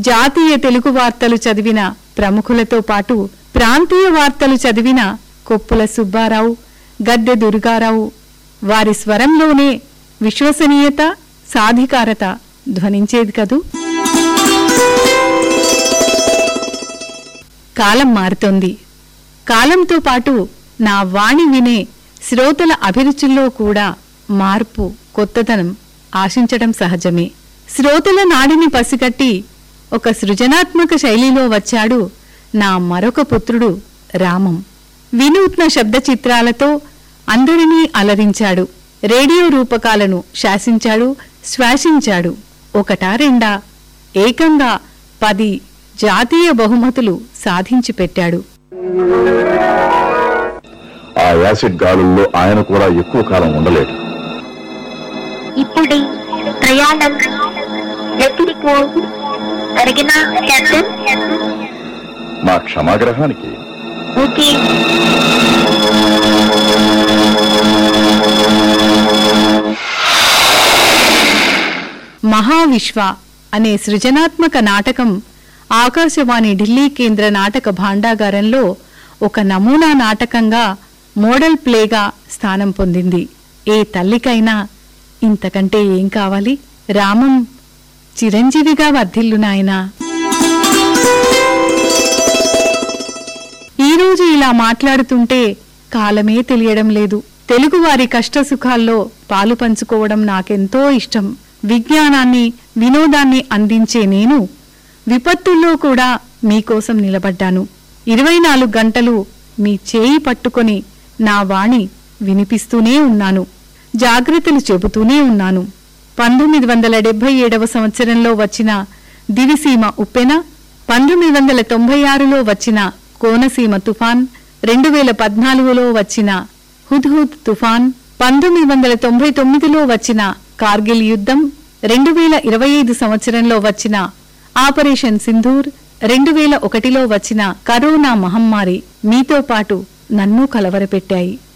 జాతీయ తెలుగు వార్తలు చదివిన ప్రముఖులతో పాటు ప్రాంతీయ వార్తలు చదివిన కొప్పుల సుబ్బారావు గద్దె దుర్గారావు వారి స్వరంలోనే విశ్వసనీయత సాధికారత ధ్వనించేది కదూ కాలం మారుతోంది కాలంతో పాటు నా వాణి వినే శ్రోతల అభిరుచుల్లో కూడా మార్పు కొత్తదనం ఆశించడం సహజమే శ్రోతల నాడిని పసిగట్టి ఒక సృజనాత్మక శైలిలో వచ్చాడు నా మరొక పుత్రుడు రామం వినూత్న శబ్ద చిత్రాలతో అందరినీ అలరించాడు రేడియో రూపకాలను శాసించాడు శ్వాసించాడు ఒకటా రెండా ఏకంగా పది జాతీయ బహుమతులు సాధించి పెట్టాడు ఆ యాసిడ్ గాలుల్లో ఆయన కూడా ఎక్కువ కాలం ఉండలేడు ఇప్పుడు ప్రయాణం ఎక్కడికో అడిగిన కెప్టెన్ మా క్షమాగ్రహానికి ఓకే మహావిశ్వ అనే సృజనాత్మక నాటకం ఆకాశవాణి ఢిల్లీ కేంద్ర నాటక భాండాగారంలో ఒక నమూనా నాటకంగా మోడల్ ప్లేగా స్థానం పొందింది ఏ తల్లికైనా ఇంతకంటే ఏం కావాలి రామం చిరంజీవిగా వర్ధిల్లు నాయనా ఈరోజు ఇలా మాట్లాడుతుంటే కాలమే తెలియడం లేదు తెలుగువారి కష్టసుఖాల్లో పాలు పంచుకోవడం నాకెంతో ఇష్టం విజ్ఞానాన్ని వినోదాన్ని అందించే నేను విపత్తుల్లో కూడా మీకోసం నిలబడ్డాను ఇరవై నాలుగు గంటలు మీ చేయి పట్టుకొని నా వాణి వినిపిస్తూనే ఉన్నాను జాగ్రత్తలు చెబుతూనే ఉన్నాను పంతొమ్మిది వందల డెబ్బై ఏడవ సంవత్సరంలో వచ్చిన దివిసీమ ఉప్పెన పంతొమ్మిది వందల తొంభై ఆరులో వచ్చిన కోనసీమ తుఫాన్ రెండు వేల పద్నాలుగులో వచ్చిన హుద్హుద్ తుఫాన్ పంతొమ్మిది వందల తొంభై తొమ్మిదిలో వచ్చిన కార్గిల్ యుద్ధం రెండు వేల ఇరవై ఐదు సంవత్సరంలో వచ్చిన ఆపరేషన్ సింధూర్ రెండు వేల ఒకటిలో వచ్చిన కరోనా మహమ్మారి మీతో పాటు నన్ను కలవరపెట్టాయి